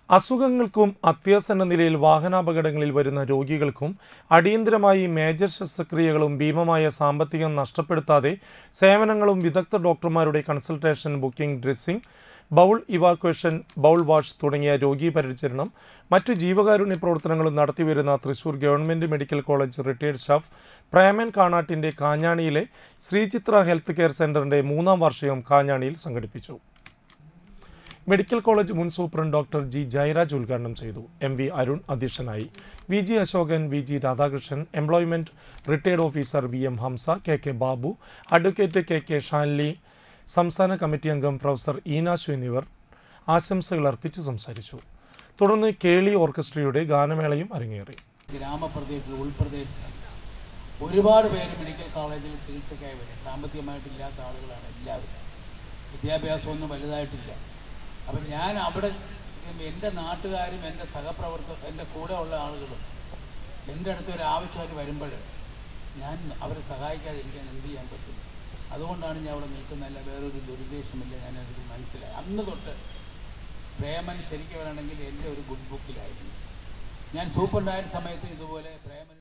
അസുഖങ്ങൾക്കും അത്യാസന്ന നിലയിൽ വാഹനാപകടങ്ങളിൽ വരുന്ന രോഗികൾക്കും അടിയന്തരമായി മേജർ ശസ്ത്രക്രിയകളും ഭീമമായ സാമ്പത്തികം നഷ്ടപ്പെടുത്താതെ സേവനങ്ങളും വിദഗ്ധ ഡോക്ടർമാരുടെ consultation booking dressing bowl evacuation bowl wash തുടങ്ങിയ രോഗീ പരിചരണം മറ്റു ജീവകാരുണ്യ പ്രവർത്തനങ്ങളും നടത്തിവരുന്ന Thrissur government medical college retired staff Preman കാണാട്ടിൻ്റെ കാഞ്ഞാണിയിലെ ശ്രീചിത്ര ഹെൽത്ത് കെയർ സെൻ്ററിൻ്റെ മൂന്നാം വാർഷികം കാഞ്ഞാണിയിൽ സംഘടിപ്പിച്ചു മെഡിക്കൽ കോളേജ് മുൻ സൂപ്രണ്ട് ഡോക്ടർ ജി ജയരാജ് ഉദ്ഘാടനം ചെയ്തു എം വി അരുൺ അധ്യക്ഷനായി V G Ashokan V G Radhakrishnan employment retired officer V M Hamsa K K Babu advocate K K Shanly സംസ്ഥാന കമ്മിറ്റി അംഗം പ്രൊഫസർ ഈനാശു എന്നിവർ ആശംസകൾ അർപ്പിച്ച് സംസാരിച്ചു തുടർന്ന് കേളി ഓർക്കസ്ട്രയുടെ ഗാനമേളയും അരങ്ങേറി ഗ്രാമപ്രദേശത്തിൽ ഉൾപ്രദേശത്ത് ഒരുപാട് പേര് മെഡിക്കൽ കോളേജിൽ ചികിത്സയ്ക്കായി വരും സാമ്പത്തികമായിട്ടില്ലാത്ത ആളുകളാണ് എല്ലാവരും വിദ്യാഭ്യാസമൊന്നും വലുതായിട്ടില്ല അപ്പം ഞാൻ അവിടെ എൻ്റെ നാട്ടുകാരും എൻ്റെ സഹപ്രവർത്തക എൻ്റെ കൂടെ ഉള്ള ആളുകളും എൻ്റെ അടുത്ത് ഒരു ആവശ്യമായിട്ട് വരുമ്പോൾ ഞാൻ അവരെ സഹായിക്കാതിരിക്കാൻ എന്ത് ചെയ്യാൻ പറ്റും അതുകൊണ്ടാണ് ഞാൻ അവിടെ നിൽക്കുന്നതല്ല വേറൊരു ദുരുദ്ദേശമില്ല ഞാനത് മനസ്സിലായി അന്ന് തൊട്ട് പ്രേമൻ ശരിക്കും വരണമെങ്കിൽ എൻ്റെ ഒരു ഗുഡ് ബുക്കിലായിരുന്നു ഞാൻ സൂപ്പറുണ്ടായ സമയത്ത് ഇതുപോലെ പ്രേമൻ